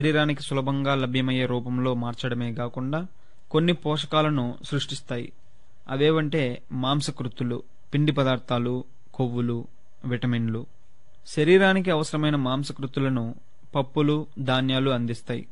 శరీరానికి సులభంగా లభ్యమయ్యే రూపంలో మార్చడమే కాకుండా కొన్ని పోషకాలను సృష్టిస్తాయి అవేవంటే మాంసకృత్తులు పిండి పదార్థాలు కొవ్వులు విటమిన్లు శరీరానికి అవసరమైన మాంసకృత్తులను పప్పులు ధాన్యాలు అందిస్తాయి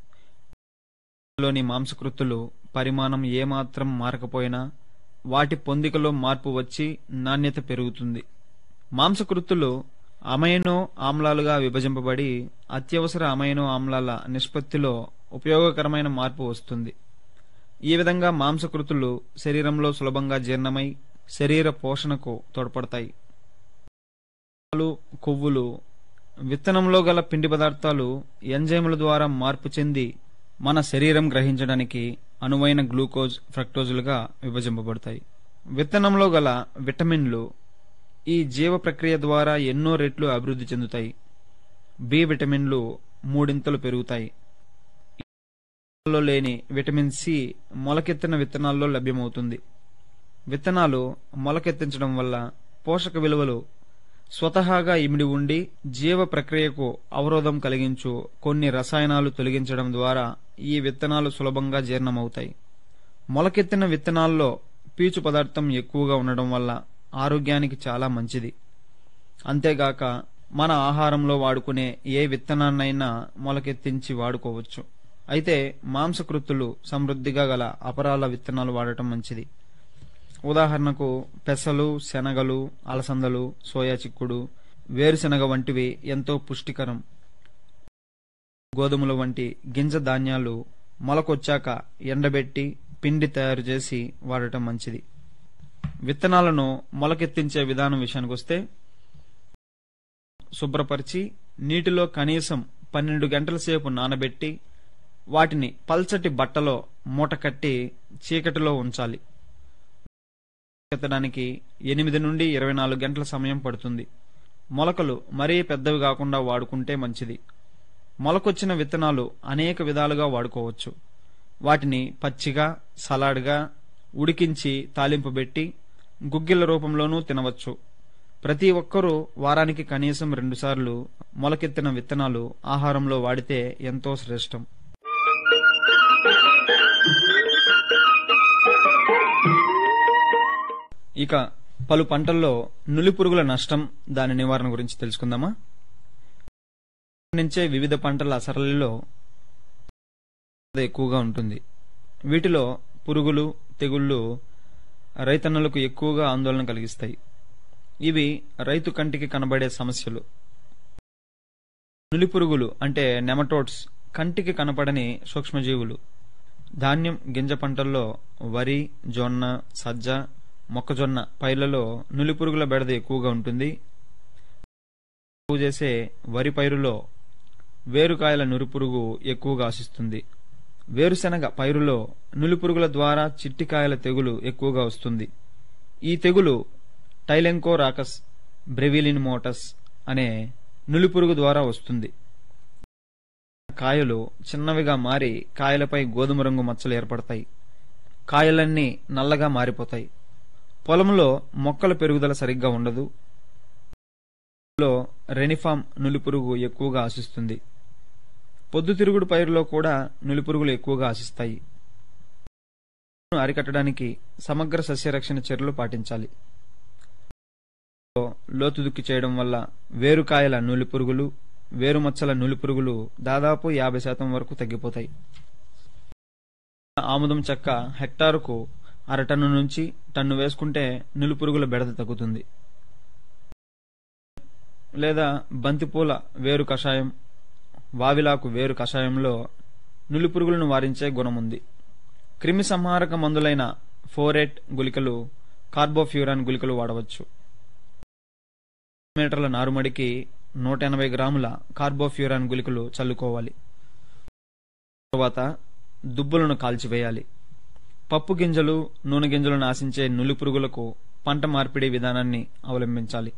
లోని మాంసకృత్తులు పరిమాణం ఏమాత్రం మారకపోయినా వాటి పొందికలో మార్పు వచ్చి నాణ్యత పెరుగుతుంది మాంసకృత్తులు అమైనో ఆమ్లాలుగా విభజింపబడి అత్యవసర అమైనో ఆమ్లాల నిష్పత్తిలో ఉపయోగకరమైన మార్పు వస్తుంది ఈ విధంగా మాంసకృతులు శరీరంలో సులభంగా జీర్ణమై శరీర పోషణకు తోడ్పడతాయి పాలు, కొవ్వులు విత్తనంలో గల పిండి పదార్థాలు ఎంజైముల ద్వారా మార్పు చెంది మన శరీరం గ్రహించడానికి అనువైన గ్లూకోజ్ ఫ్రక్టోజులుగా విభజింపబడతాయి విత్తనంలో గల విటమిన్లు ఈ జీవ ప్రక్రియ ద్వారా ఎన్నో రెట్లు అభివృద్ధి చెందుతాయి బి విటమిన్లు మూడింతలు పెరుగుతాయి లో లేని విటమిన్ సి మొలకెత్తిన విత్తనాల్లో లభ్యమవుతుంది విత్తనాలు మొలకెత్తించడం వల్ల పోషక విలువలు స్వతహాగా ఇమిడి ఉండి జీవ ప్రక్రియకు అవరోధం కలిగించు కొన్ని రసాయనాలు తొలగించడం ద్వారా ఈ విత్తనాలు సులభంగా జీర్ణమవుతాయి మొలకెత్తిన విత్తనాల్లో పీచు పదార్థం ఎక్కువగా ఉండడం వల్ల ఆరోగ్యానికి చాలా మంచిది అంతేగాక మన ఆహారంలో వాడుకునే ఏ విత్తనాన్నైనా మొలకెత్తించి వాడుకోవచ్చు అయితే మాంసకృత్తులు సమృద్ధిగా గల అపరాల విత్తనాలు వాడటం మంచిది ఉదాహరణకు పెసలు శనగలు అలసందలు సోయా చిక్కుడు వేరుశెనగ వంటివి ఎంతో పుష్టికరం గోధుమలు వంటి గింజ ధాన్యాలు మొలకొచ్చాక ఎండబెట్టి పిండి తయారు చేసి వాడటం మంచిది విత్తనాలను మొలకెత్తించే విధానం విషయానికొస్తే శుభ్రపరిచి నీటిలో కనీసం పన్నెండు గంటల సేపు నానబెట్టి వాటిని పల్చటి బట్టలో మూట కట్టి చీకటిలో ఉంచాలి ఎత్తడానికి ఎనిమిది నుండి ఇరవై నాలుగు గంటల సమయం పడుతుంది మొలకలు మరీ పెద్దవి కాకుండా వాడుకుంటే మంచిది మొలకొచ్చిన విత్తనాలు అనేక విధాలుగా వాడుకోవచ్చు వాటిని పచ్చిగా సలాడ్గా ఉడికించి తాలింపుబెట్టి గుగ్గిళ్ళ రూపంలోనూ తినవచ్చు ప్రతి ఒక్కరూ వారానికి కనీసం రెండుసార్లు మొలకెత్తిన విత్తనాలు ఆహారంలో వాడితే ఎంతో శ్రేష్టం ఇక పలు పంటల్లో నులిపురుగుల నష్టం దాని నివారణ గురించి తెలుసుకుందామా నుంచే వివిధ పంటల సరళిలో ఎక్కువగా ఉంటుంది వీటిలో పురుగులు తెగుళ్లు రైతన్నలకు ఎక్కువగా ఆందోళన కలిగిస్తాయి ఇవి రైతు కంటికి కనబడే సమస్యలు నులిపురుగులు అంటే నెమటోడ్స్ కంటికి కనపడని సూక్ష్మజీవులు ధాన్యం గింజ పంటల్లో వరి జొన్న సజ్జ మొక్కజొన్న పైర్లలో నులిపురుగుల బెడద ఎక్కువగా ఉంటుంది సాగు చేసే వరి పైరులో వేరుకాయల నురిపురుగు ఎక్కువగా ఆశిస్తుంది వేరుశెనగ పైరులో నులిపురుగుల ద్వారా చిట్టికాయల తెగులు ఎక్కువగా వస్తుంది ఈ తెగులు టైలెంకో రాకస్ బ్రెవిలిన్ మోటస్ అనే నులిపురుగు ద్వారా వస్తుంది కాయలు చిన్నవిగా మారి కాయలపై గోధుమ రంగు మచ్చలు ఏర్పడతాయి కాయలన్నీ నల్లగా మారిపోతాయి పొలంలో మొక్కల పెరుగుదల సరిగ్గా ఉండదు లో రెనిఫామ్ నులిపురుగు ఎక్కువగా ఆశిస్తుంది పొద్దుతిరుగుడు పైరులో కూడా నులిపురుగులు ఎక్కువగా ఆశిస్తాయి అరికట్టడానికి సమగ్ర సస్యరక్షణ చర్యలు పాటించాలి లోతు దుక్కి చేయడం వల్ల వేరుకాయల నులిపురుగులు వేరుమచ్చల నులిపురుగులు దాదాపు యాభై శాతం వరకు తగ్గిపోతాయి ఆముదం చెక్క హెక్టారుకు అర టన్ను నుంచి టన్ను వేసుకుంటే నులిపురుగుల బెడద తగ్గుతుంది లేదా బంతిపూల వేరు కషాయం వావిలాకు వేరు కషాయంలో నులిపురుగులను వారించే గుణముంది క్రిమి సంహారక మందులైన ఫోరేట్ గుళికలు కార్బోఫ్యూరాన్ గుళికలు వాడవచ్చు మీటర్ల నారుమడికి నూట ఎనభై గ్రాముల కార్బోఫ్యూరాన్ గుళికలు చల్లుకోవాలి తరువాత దుబ్బులను కాల్చివేయాలి పప్పు గింజలు నూనె గింజలను ఆశించే నులిపురుగులకు పంట మార్పిడి విధానాన్ని అవలంబించాలి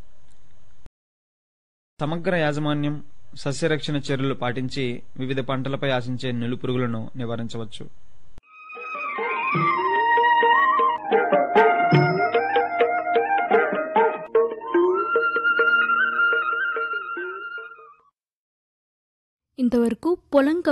సమగ్ర యాజమాన్యం సస్యరక్షణ చర్యలు పాటించి వివిధ పంటలపై ఆశించే నులిపురుగులను నివారించవచ్చు ఇంతవరకు పొలం